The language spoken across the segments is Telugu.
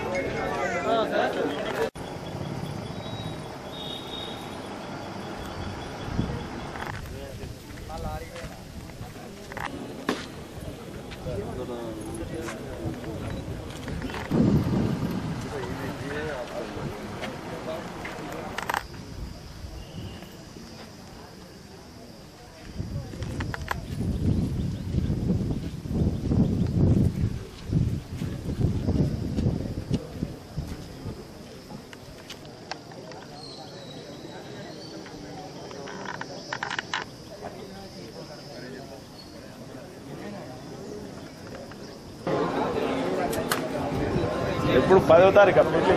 ఎప్పుడు పదో తారీఖు పెళ్లి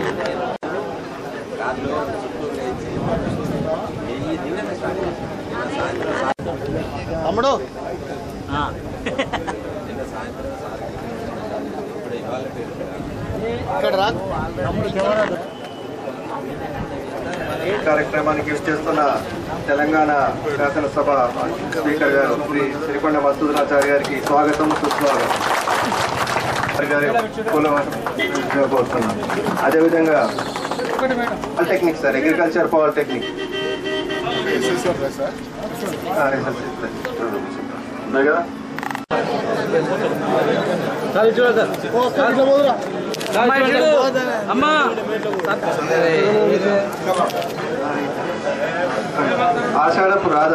తమ్ముడు ఇక్కడ రా కార్యక్రమానికి ఇచ్చేస్తున్న తెలంగాణ శాసనసభ స్పీకర్ గారు శ్రీ శ్రీకొండ మధుసూదనాచార్య గారికి స్వాగతం సుస్వాగతం గారి కోరుతున్నాం అదేవిధంగా పాలిటెక్నిక్ సార్ అగ్రికల్చర్ పాలిటెక్నిక్ ఆ, SSC ప్లస్. ఉన్నాయి కదా అమ్మా ఆషాఢపు రాధ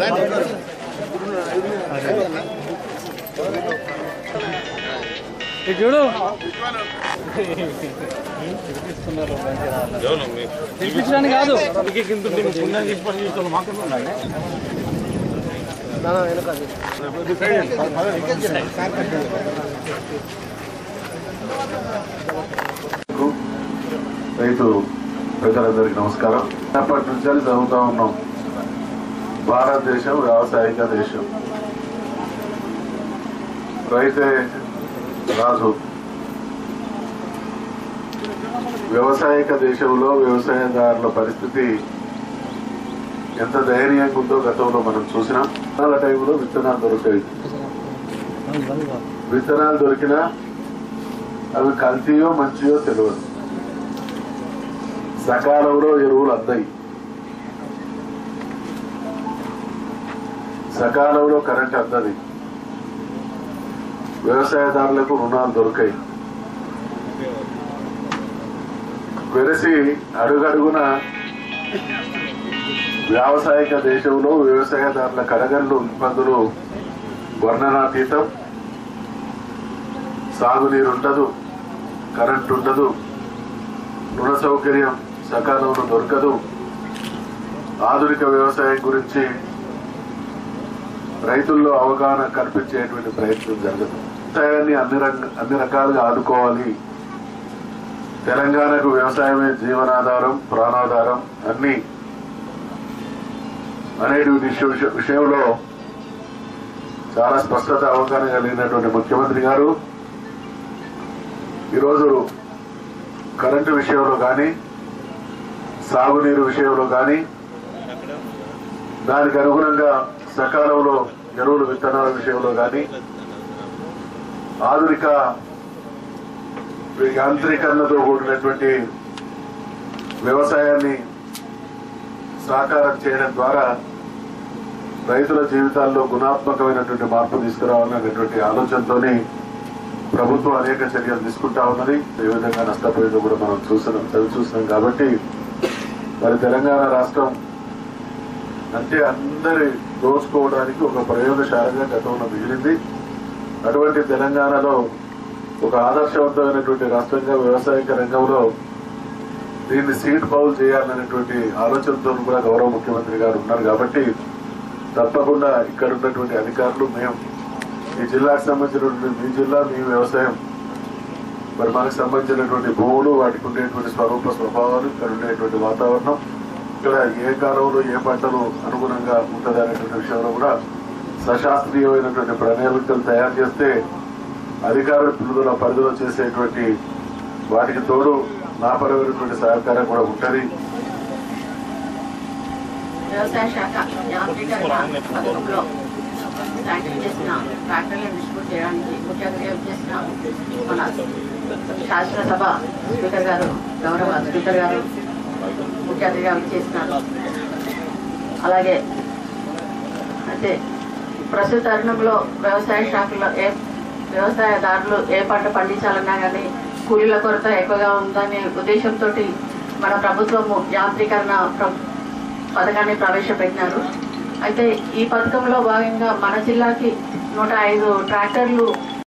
ఇటు చూడు పిలిపించడానికి కాదు రైతు ప్రజలందరికీ నమస్కారం అప్పటి నుంచి చదువుతా ఉన్నాం భారతదేశం వ్యవసాయక దేశం రైతే రాజు వ్యవసాయక దేశంలో వ్యవసాయదారుల పరిస్థితి ఎంత ధైర్యంగా ఉందో గతంలో మనం చూసినాం చాలా టైంలో విత్తనాలు దొరికాయి విత్తనాలు దొరికినా అవి కల్తీయో మంచియో తెలియదు సకాలంలో ఎరువులు అందాయి సకాలంలో కరెంట్ అందది వ్యవసాయదారులకు రుణాలు దొరికాయి వెరసి అడుగడుగున వ్యావసాయిక దేశంలో వ్యవసాయదారుల కడగళ్ళు ఇబ్బందులు వర్ణనాతీతం సాగునీరు ఉండదు కరెంట్ ఉండదు రుణ సౌకర్యం సకాలంలో దొరకదు ఆధునిక వ్యవసాయం గురించి రైతుల్లో అవగాహన కల్పించేటువంటి ప్రయత్నం జరగదు వ్యవసాయాన్ని అన్ని రంగ అన్ని రకాలుగా ఆదుకోవాలి తెలంగాణకు వ్యవసాయమే జీవనాధారం ప్రాణాధారం అన్ని అనేటువంటి విషయ- విషయంలో చాలా స్పష్టత అవగాహన కలిగినటువంటి ముఖ్యమంత్రి గారు ఈరోజు కరెంటు విషయంలో కానీ సాగునీరు విషయంలో కానీ దానికి అనుగుణంగా సకాలంలో ఎరువులు విత్తనాల విషయంలో కానీ ఆధునిక యాంత్రీకరణతో కూడినటువంటి వ్యవసాయాన్ని సాకారం చేయడం ద్వారా రైతుల జీవితాల్లో గుణాత్మకమైనటువంటి మార్పు తీసుకురావాలనేటువంటి ఆలోచనతోని ప్రభుత్వం అనేక చర్యలు తీసుకుంటా ఉన్నది ఏ విధంగా నష్టపోయిందో కూడా మనం చూస్తున్నాం చదివి చూస్తున్నాం కాబట్టి మరి తెలంగాణ రాష్ట్రం అంటే అందరి దోచుకోవడానికి ఒక ప్రయోగశాలగా గతంలో మిగిలింది అటువంటి తెలంగాణలో ఒక ఆదర్శవంతమైనటువంటి రాష్ట్రంగా వ్యవసాయక రంగంలో దీన్ని సీట్ బౌల్ చేయాలనేటువంటి ఆలోచనతో కూడా గౌరవ ముఖ్యమంత్రి గారు ఉన్నారు కాబట్టి తప్పకుండా ఇక్కడ ఉన్నటువంటి అధికారులు మేము ఈ జిల్లాకు సంబంధించినటువంటి మీ జిల్లా మీ వ్యవసాయం మరి మనకు సంబంధించినటువంటి భూములు వాటికి ఉండేటువంటి స్వరూప స్వభావాలు ఇక్కడ ఉండేటువంటి వాతావరణం ఇక్కడ ఏ కాలంలో ఏ పంటలు అనుగుణంగా ఉంటుంది అనేటువంటి విషయంలో కూడా సశాస్త్రీయమైనటువంటి ప్రణాళికలు తయారు చేస్తే అధికార పిలుదల పరిధిలో చేసేటువంటి వాటికి తోడు నాపరమైనటువంటి సహకారం కూడా ఉంటుంది వ్యవసాయ శాఖ యాంత్రీకరణ పథకంలో శాంక్షన్ చేసిన ట్రాక్టర్లను డిస్ట్రిబ్యూట్ చేయడానికి ముఖ్యంగా చేసిన మన శాసనసభ స్పీకర్ గారు గౌరవ స్పీకర్ గారు ముఖ్య అతిథిగా విచ్చేసినారు అలాగే అయితే ప్రస్తుత తరుణంలో వ్యవసాయ శాఖలో ఏ వ్యవసాయదారులు ఏ పంట పండించాలన్నా కానీ కూలీల కొరత ఎక్కువగా ఉందనే ఉద్దేశంతో మన ప్రభుత్వము యాంత్రీకరణ ప్ర- పథకాన్ని ప్రవేశపెట్టినారు అయితే ఈ పథకంలో భాగంగా మన జిల్లాకి నూట ఐదు ట్రాక్టర్లు